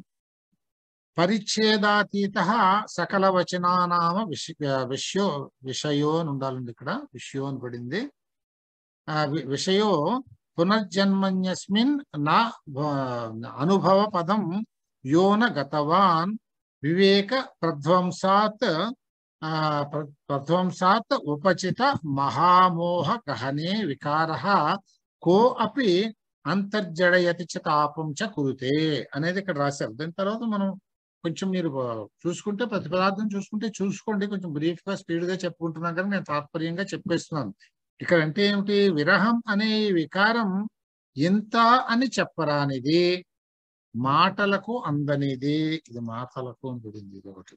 పరిచ్ఛేదాతీత సకల వచనానామ విష విషయో విషయో అని ఉండాలండి ఇక్కడ విషయో అని పడింది ఆ వి- విషయో పునర్జన్మన్యస్మిన్ నా భ- అనుభవ పదం యోన గతవాన్ వివేక ప్రధ్వంసాత్ ఆ ప్ర- ప్రధ్వంసాత్ ఉపచిత మహామోహ గహనే వికార కో అపి అంతర్జడయతి చ తాపం చ కురుతే అనేది ఇక్కడ రాశారు దాని తర్వాత మనం కొంచెం మీరు ఆ, చూసుకుంటే ప్రతి పదార్థం చూసుకుంటే చూసుకోండి కొంచెం బ్రీఫ్ గా స్పీడ్ గా చెప్పుకుంటున్నాను కానీ నేను తాత్పర్యంగా చెప్పేస్తున్నాను ఇక్కడ అంటే ఏమిటి విరహం అనే ఈ వికారం ఇంత అని చెప్పరానిది మాటలకు అందనిది ఇది మాటలకు అని పడింది ఇది ఒకటి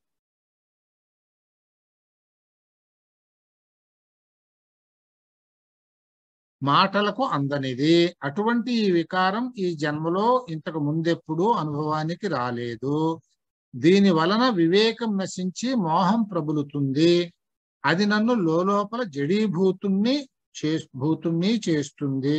మాటలకు అందనిది అటువంటి ఈ వికారం ఈ జన్మలో ఇంతకు ముందెప్పుడు అనుభవానికి రాలేదు దీని వలన వివేకం నశించి మోహం ప్రబలుతుంది అది నన్ను లోపల జడీభూతుణ్ణి చే భూతుణ్ణి చేస్తుంది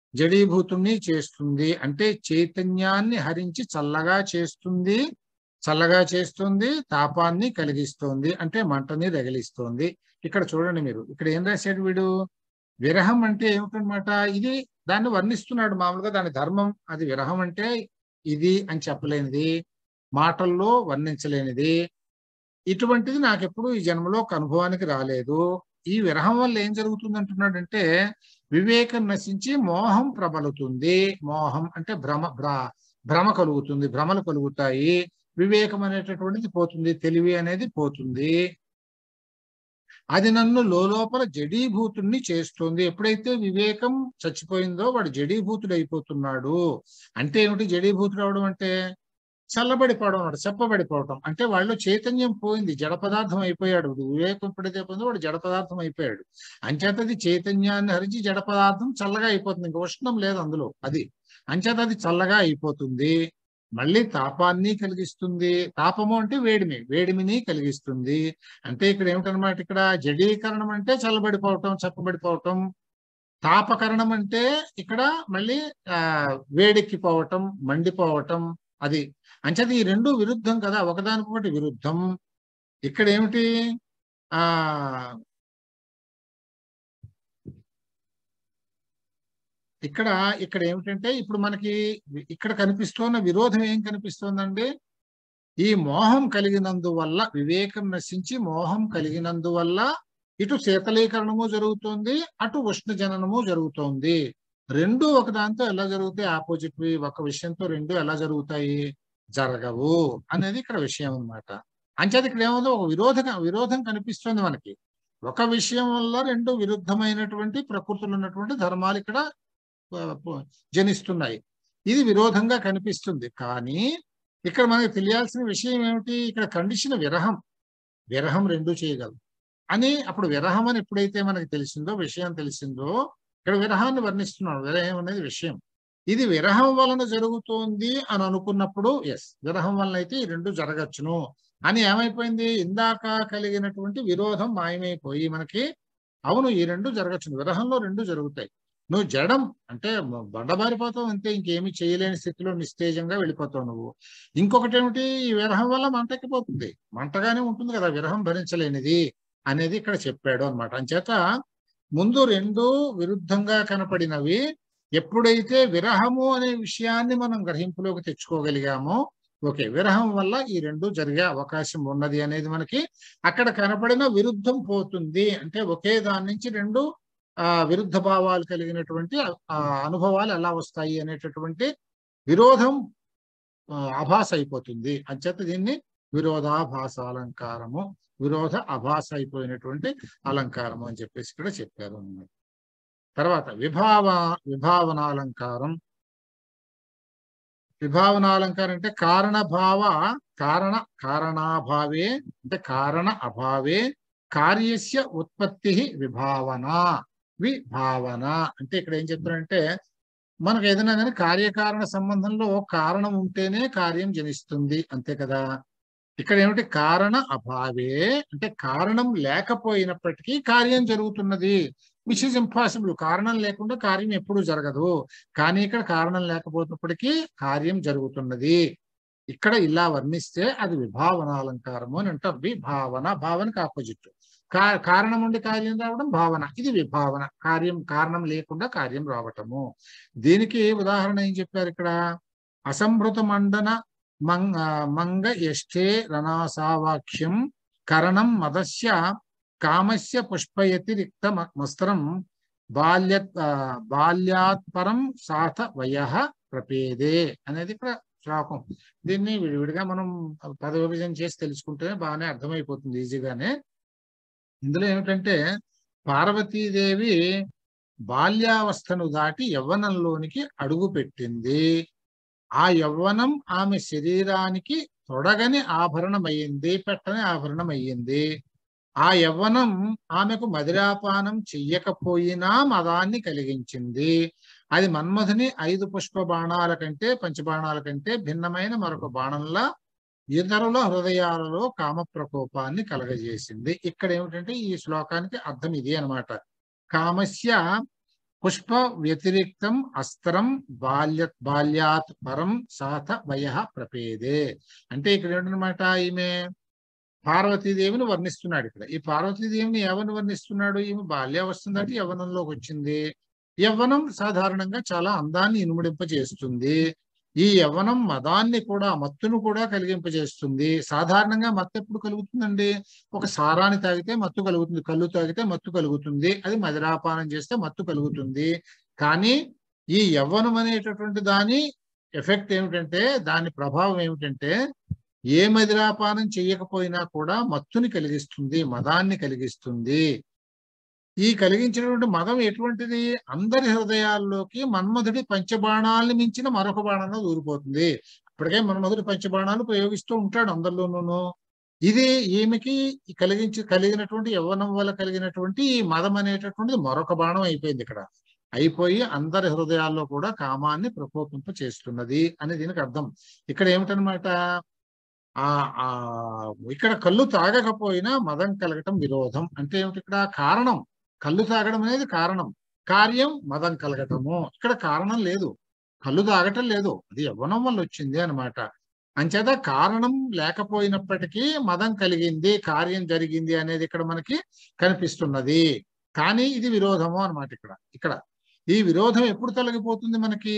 జడీభూతుణ్ణి చేస్తుంది అంటే చైతన్యాన్ని హరించి చల్లగా చేస్తుంది చల్లగా చేస్తుంది తాపాన్ని కలిగిస్తుంది అంటే మంటని రగిలిస్తుంది ఇక్కడ చూడండి మీరు ఇక్కడ ఏం రాశాడు వీడు విరహం అంటే ఏమిటనమాట ఇది దాన్ని వర్ణిస్తున్నాడు మామూలుగా దాని ధర్మం అది విరహం అంటే ఇది అని చెప్పలేనిది మాటల్లో వర్ణించలేనిది ఇటువంటిది నాకు ఎప్పుడు ఈ జన్మలో ఒక అనుభవానికి రాలేదు ఈ విరహం వల్ల ఏం జరుగుతుంది అంటున్నాడంటే వివేకం నశించి మోహం ప్రబలుతుంది మోహం అంటే భ్రమ భ్ర భ్రమ కలుగుతుంది భ్రమలు కలుగుతాయి వివేకం అనేటటువంటిది పోతుంది తెలివి అనేది పోతుంది అది నన్ను లోపల జడీభూతుణ్ణి చేస్తుంది ఎప్పుడైతే వివేకం చచ్చిపోయిందో వాడు జడీభూతుడు అయిపోతున్నాడు అంటే ఏమిటి జడీభూతుడు అవడం అంటే చల్లబడిపోవడం అన్నాడు చెప్పబడిపోవడం అంటే వాళ్ళు చైతన్యం పోయింది జడ పదార్థం అయిపోయాడు వివేకం ఎప్పుడైతే పోయిందో వాడు జడ పదార్థం అయిపోయాడు అంచేతది చైతన్యాన్ని హరించి జడ పదార్థం చల్లగా అయిపోతుంది ఇంకా ఉష్ణం లేదు అందులో అది అంచేత అది చల్లగా అయిపోతుంది మళ్ళీ తాపాన్ని కలిగిస్తుంది తాపము అంటే వేడిమి వేడిమిని కలిగిస్తుంది అంటే ఇక్కడ ఏమిటనమాట ఇక్కడ జడీకరణం అంటే చల్లబడిపోవటం చెప్పబడిపోవటం తాపకరణం అంటే ఇక్కడ మళ్ళీ ఆ వేడెక్కిపోవటం మండిపోవటం అది అంచేది ఈ రెండు విరుద్ధం కదా ఒకదానికొకటి విరుద్ధం ఇక్కడ ఏమిటి ఆ ఇక్కడ ఇక్కడ ఏమిటంటే ఇప్పుడు మనకి ఇక్కడ కనిపిస్తున్న విరోధం ఏం కనిపిస్తోందండి ఈ మోహం కలిగినందువల్ల వివేకం నశించి మోహం కలిగినందువల్ల ఇటు శీతలీకరణము జరుగుతోంది అటు ఉష్ణ జననము జరుగుతోంది రెండు ఒకదాంతో ఎలా జరుగుతాయి ఆపోజిట్ ఒక విషయంతో రెండు ఎలా జరుగుతాయి జరగవు అనేది ఇక్కడ విషయం అన్నమాట అంచేది ఇక్కడ ఏముందో ఒక విరోధ విరోధం కనిపిస్తుంది మనకి ఒక విషయం వల్ల రెండు విరుద్ధమైనటువంటి ప్రకృతులు ఉన్నటువంటి ధర్మాలు ఇక్కడ ఆ, ప- జనిస్తున్నాయి ఇది విరోధంగా కనిపిస్తుంది కానీ ఇక్కడ మనకి తెలియాల్సిన విషయం ఏమిటి ఇక్కడ కండిషన్ విరహం విరహం రెండు చేయగలదు అని అప్పుడు విరహం అని ఎప్పుడైతే మనకి తెలిసిందో విషయం తెలిసిందో ఇక్కడ విరహాన్ని వర్ణిస్తున్నాడు విరహం అనేది విషయం ఇది విరహం వలన జరుగుతోంది అని అనుకున్నప్పుడు ఎస్ విరహం వలన అయితే ఈ రెండు జరగచ్చును అని ఏమైపోయింది ఇందాక కలిగినటువంటి విరోధం మాయమైపోయి మనకి అవును ఈ రెండు జరగచ్చును విరహంలో రెండు జరుగుతాయి నువ్వు జడం అంటే బండబారిపోతావు అంతే ఇంకేమీ చేయలేని స్థితిలో నిస్తేజంగా వెళ్ళిపోతావు నువ్వు ఇంకొకటి ఏమిటి ఈ విరహం వల్ల మంటెక్కిపోతుంది మంటగానే ఉంటుంది కదా విరహం భరించలేనిది అనేది ఇక్కడ చెప్పాడు అనమాట అంచేత ముందు రెండు విరుద్ధంగా కనపడినవి ఎప్పుడైతే విరహము అనే విషయాన్ని మనం గ్రహింపులోకి తెచ్చుకోగలిగామో ఓకే విరహం వల్ల ఈ రెండు జరిగే అవకాశం ఉన్నది అనేది మనకి అక్కడ కనపడిన విరుద్ధం పోతుంది అంటే ఒకే దాని నుంచి రెండు ఆ విరుద్ధ భావాలు కలిగినటువంటి ఆ అనుభవాలు ఎలా వస్తాయి అనేటటువంటి విరోధం ఆ, ఆభాస అయిపోతుంది అంచేత దీన్ని విరోధాభాస అలంకారము విరోధ ఆభాస అయిపోయినటువంటి అలంకారము అని చెప్పేసి ఇక్కడ చెప్పారు అన్నమాట తర్వాత విభావ విభావనాలంకారం విభావనాలంకారం అంటే కారణభావ కారణ కారణాభావే అంటే కారణ అభావే కార్యస్య ఉత్పత్తి విభావన విభావన అంటే ఇక్కడ ఏం చెప్తారంటే మనకు ఏదైనా కానీ కార్యకారణ సంబంధంలో కారణం ఉంటేనే కార్యం జనిస్తుంది అంతే కదా ఇక్కడ ఏమిటి కారణ అభావే అంటే కారణం లేకపోయినప్పటికీ కార్యం జరుగుతున్నది విచ్ ఇస్ ఇంపాసిబుల్ కారణం లేకుండా కార్యం ఎప్పుడు జరగదు కానీ ఇక్కడ కారణం లేకపోతున్నప్పటికీ కార్యం జరుగుతున్నది ఇక్కడ ఇలా వర్ణిస్తే అది విభావనాలంకారము అని అంటాం విభావన భావనకి ఆపోజిట్ కా కారణం ఉండి కార్యం రావడం భావన ఇది విభావన కార్యం కారణం లేకుండా కార్యం రావటము దీనికి ఉదాహరణ ఏం చెప్పారు ఇక్కడ అసంభృత మండన మంగ మంగ ఎష్టే రణాసావాక్యం కరణం మదస్య కామస్య పుష్పయతిరిక్త వస్త్రం బాల్య బాల్యాత్పరం సాథ వయ ప్రపేదే అనేది ఇక్కడ శ్లోకం దీన్ని విడివిడిగా మనం పద విభజన చేసి తెలుసుకుంటే బాగానే అర్థమైపోతుంది ఈజీగానే ఇందులో ఏమిటంటే పార్వతీదేవి బాల్యావస్థను దాటి యవ్వనంలోనికి అడుగు పెట్టింది ఆ యవ్వనం ఆమె శరీరానికి తొడగని ఆభరణం అయ్యింది పెట్టని ఆభరణం అయ్యింది ఆ యవ్వనం ఆమెకు మదిరాపానం చెయ్యకపోయినా మదాన్ని కలిగించింది అది మన్మధుని ఐదు పుష్ప బాణాల కంటే పంచబాణాల కంటే భిన్నమైన మరొక బాణంలా ఇతరుల హృదయాలలో కామ ప్రకోపాన్ని కలగజేసింది ఇక్కడ ఏమిటంటే ఈ శ్లోకానికి అర్థం ఇది అన్నమాట కామస్య పుష్ప వ్యతిరిక్తం అస్త్రం బాల్య బాల్యాత్ పరం సాత వయ ప్రపేదే అంటే ఇక్కడ ఏంటనమాట ఈమె పార్వతీదేవిని వర్ణిస్తున్నాడు ఇక్కడ ఈ పార్వతీదేవిని ఎవరిని వర్ణిస్తున్నాడు ఈమె బాల్యావస్థ దాటి యవ్వనంలోకి వచ్చింది యవ్వనం సాధారణంగా చాలా అందాన్ని ఇనుమడింపజేస్తుంది ఈ యవ్వనం మదాన్ని కూడా మత్తును కూడా కలిగింపజేస్తుంది సాధారణంగా మత్తు ఎప్పుడు కలుగుతుందండి ఒక సారాన్ని తాగితే మత్తు కలుగుతుంది కళ్ళు తాగితే మత్తు కలుగుతుంది అది మదిరాపానం చేస్తే మత్తు కలుగుతుంది కానీ ఈ యవ్వనం అనేటటువంటి దాని ఎఫెక్ట్ ఏమిటంటే దాని ప్రభావం ఏమిటంటే ఏ మదిరాపానం చేయకపోయినా కూడా మత్తుని కలిగిస్తుంది మదాన్ని కలిగిస్తుంది ఈ కలిగించినటువంటి మదం ఎటువంటిది అందరి హృదయాల్లోకి మన్మధుడి పంచబాణాలను మించిన మరొక బాణంలో దూరిపోతుంది ఇప్పటికే మన్మధుడి పంచబాణాలు ప్రయోగిస్తూ ఉంటాడు అందరిలోనూ ఇది ఈమెకి కలిగించి కలిగినటువంటి యవ్వనం వల్ల కలిగినటువంటి ఈ మదం అనేటటువంటిది మరొక బాణం అయిపోయింది ఇక్కడ అయిపోయి అందరి హృదయాల్లో కూడా కామాన్ని ప్రకోపింప చేస్తున్నది అని దీనికి అర్థం ఇక్కడ ఏమిటనమాట ఆ ఆ ఇక్కడ కళ్ళు తాగకపోయినా మదం కలగటం విరోధం అంటే ఏమిటి ఇక్కడ కారణం కళ్ళు తాగడం అనేది కారణం కార్యం మదం కలగటము ఇక్కడ కారణం లేదు కళ్ళు తాగటం లేదు అది యవ్వనం వల్ల వచ్చింది అనమాట అంచేత కారణం లేకపోయినప్పటికీ మదం కలిగింది కార్యం జరిగింది అనేది ఇక్కడ మనకి కనిపిస్తున్నది కానీ ఇది విరోధము అనమాట ఇక్కడ ఇక్కడ ఈ విరోధం ఎప్పుడు తొలగిపోతుంది మనకి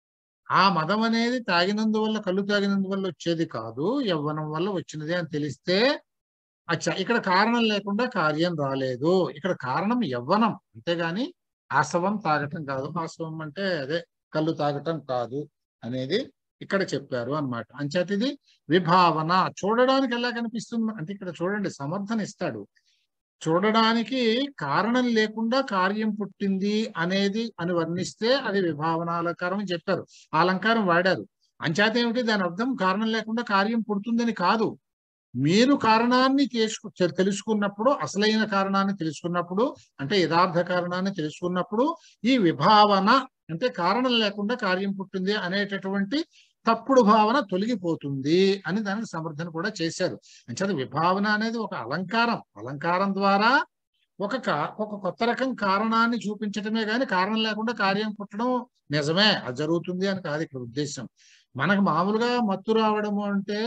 ఆ మదం అనేది తాగినందువల్ల కళ్ళు తాగినందువల్ల వచ్చేది కాదు యవ్వనం వల్ల వచ్చినది అని తెలిస్తే అచ్చా ఇక్కడ కారణం లేకుండా కార్యం రాలేదు ఇక్కడ కారణం యవ్వనం అంతేగాని ఆసవం తాగటం కాదు ఆసవం అంటే అదే కళ్ళు తాగటం కాదు అనేది ఇక్కడ చెప్పారు అన్నమాట అంచేత ఇది విభావన చూడడానికి ఎలా కనిపిస్తుంది అంటే ఇక్కడ చూడండి సమర్థన ఇస్తాడు చూడడానికి కారణం లేకుండా కార్యం పుట్టింది అనేది అని వర్ణిస్తే అది విభావన అలంకారం అని చెప్పారు ఆ అలంకారం వాడారు అంచేత ఏమిటి దాని అర్థం కారణం లేకుండా కార్యం పుడుతుందని కాదు మీరు కారణాన్ని చేసుకు తె- తెలుసుకున్నప్పుడు అసలైన కారణాన్ని తెలుసుకున్నప్పుడు అంటే యథార్థ కారణాన్ని తెలుసుకున్నప్పుడు ఈ విభావన అంటే కారణం లేకుండా కార్యం పుట్టింది అనేటటువంటి తప్పుడు భావన తొలగిపోతుంది అని దానికి సమర్థన కూడా చేశారు అంచేత విభావన అనేది ఒక అలంకారం అలంకారం ద్వారా ఒక కా- ఒక కొత్త రకం కారణాన్ని చూపించటమే కానీ కారణం లేకుండా కార్యం పుట్టడం నిజమే అది జరుగుతుంది అని కాదు ఇక్కడ ఉద్దేశం మనకు మామూలుగా మత్తు రావడము అంటే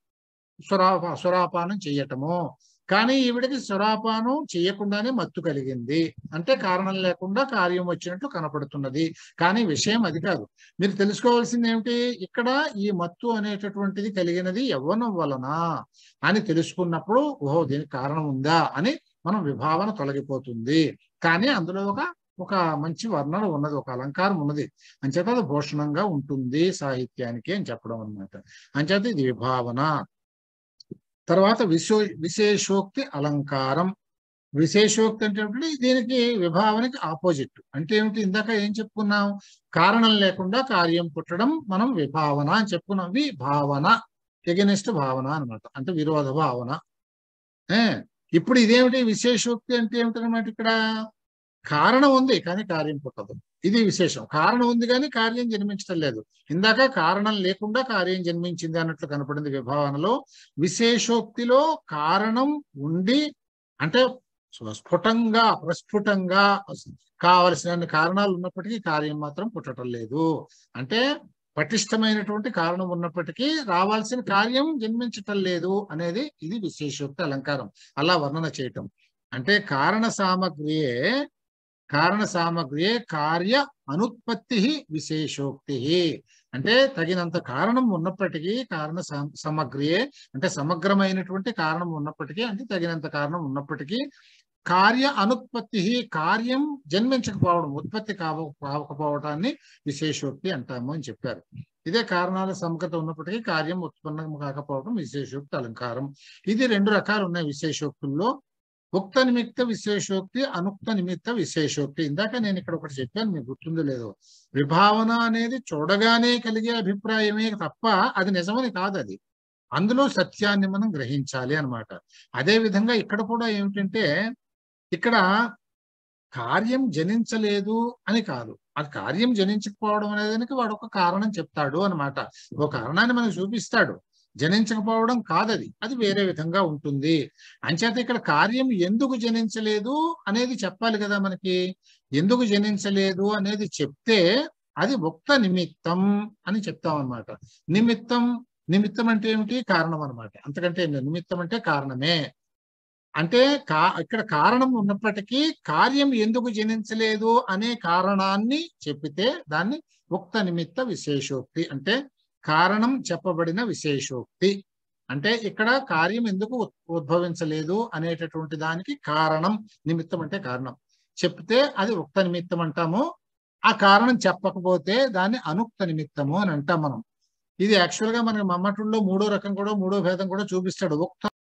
సురాప సురాపానం చెయ్యటము కానీ ఈవిడికి సురాపానం చేయకుండానే మత్తు కలిగింది అంటే కారణం లేకుండా కార్యం వచ్చినట్లు కనపడుతున్నది కానీ విషయం అది కాదు మీరు తెలుసుకోవాల్సింది ఏమిటి ఇక్కడ ఈ మత్తు అనేటటువంటిది కలిగినది యవ్వనం వలన అని తెలుసుకున్నప్పుడు ఓహో దీనికి కారణం ఉందా అని మనం విభావన తొలగిపోతుంది కానీ అందులో ఒక ఒక మంచి వర్ణన ఉన్నది ఒక అలంకారం ఉన్నది అంచేత అది భూషణంగా ఉంటుంది సాహిత్యానికి అని చెప్పడం అన్నమాట అంచేత ఇది విభావన తర్వాత విశో విశేషోక్తి అలంకారం విశేషోక్తి అంటే ఏమిటి? దీనికి విభావనకి ఆపోజిట్ అంటే ఏమిటి ఇందాక ఏం చెప్పుకున్నాం కారణం లేకుండా కార్యం పుట్టడం మనం విభావన అని చెప్పుకున్నాం విభావన ఎగెనిస్ట్ భావన అన్నమాట అంటే విరోధ భావన ఏ ఇప్పుడు ఇదేమిటి విశేషోక్తి అంటే ఏమిటనమాట ఇక్కడ కారణం ఉంది కానీ కార్యం పుట్టదు ఇది విశేషం కారణం ఉంది కానీ కార్యం జన్మించడం లేదు ఇందాక కారణం లేకుండా కార్యం జన్మించింది అన్నట్లు కనపడింది విభావనలో విశేషోక్తిలో కారణం ఉండి అంటే స్ఫుటంగా ప్రస్ఫుటంగా కావలసిన కారణాలు ఉన్నప్పటికీ కార్యం మాత్రం పుట్టడం లేదు అంటే పటిష్టమైనటువంటి కారణం ఉన్నప్పటికీ రావాల్సిన కార్యం జన్మించటం లేదు అనేది ఇది విశేషోక్తి అలంకారం అలా వర్ణన చేయటం అంటే కారణ సామగ్రియే కారణ సామగ్రియే కార్య అనుత్పత్తి విశేషోక్తి అంటే తగినంత కారణం ఉన్నప్పటికీ కారణ సమ- సమగ్రియే అంటే సమగ్రమైనటువంటి కారణం ఉన్నప్పటికీ అంటే తగినంత కారణం ఉన్నప్పటికీ కార్య అనుత్పత్తి కార్యం జన్మించకపోవడం ఉత్పత్తి కావ కావకపోవటాన్ని విశేషోక్తి అంటాము అని చెప్పారు ఇదే కారణాల సమగ్రత ఉన్నప్పటికీ కార్యం ఉత్పన్నం కాకపోవడం విశేషోక్తి అలంకారం ఇది రెండు రకాలు ఉన్నాయి విశేషోక్తుల్లో ఉక్త నిమిత్త విశేషోక్తి అనుక్త నిమిత్త విశేషోక్తి ఇందాక నేను ఇక్కడ ఒకటి చెప్పాను మీకు గుర్తుందో లేదో విభావన అనేది చూడగానే కలిగే అభిప్రాయమే తప్ప అది నిజమని కాదు అది అందులో సత్యాన్ని మనం గ్రహించాలి అన్నమాట అదే విధంగా ఇక్కడ కూడా ఏమిటంటే ఇక్కడ కార్యం జనించలేదు అని కాదు అది కార్యం జనించకపోవడం అనేది వాడు ఒక కారణం చెప్తాడు అన్నమాట ఒక కారణాన్ని మనకు చూపిస్తాడు జనించకపోవడం కాదది అది వేరే విధంగా ఉంటుంది అంచేత ఇక్కడ కార్యం ఎందుకు జనించలేదు అనేది చెప్పాలి కదా మనకి ఎందుకు జనించలేదు అనేది చెప్తే అది ఉక్త నిమిత్తం అని చెప్తాం అనమాట నిమిత్తం నిమిత్తం అంటే ఏమిటి కారణం అనమాట అంతకంటే ఏం లేదు. నిమిత్తం అంటే కారణమే అంటే కా ఇక్కడ కారణం ఉన్నప్పటికీ కార్యం ఎందుకు జనించలేదు అనే కారణాన్ని చెప్పితే దాన్ని ఉక్త నిమిత్త విశేషోక్తి అంటే కారణం చెప్పబడిన విశేషోక్తి అంటే ఇక్కడ కార్యం ఎందుకు ఉద్- ఉద్భవించలేదు అనేటటువంటి దానికి కారణం నిమిత్తం అంటే కారణం చెప్తే అది ఉక్త నిమిత్తం అంటాము ఆ కారణం చెప్పకపోతే దాన్ని అనుక్త నిమిత్తము అని అంటాం మనం ఇది యాక్చువల్ గా మనకి మమ్మటుల్లో మూడో రకం కూడా మూడో భేదం కూడా చూపిస్తాడు ఉక్త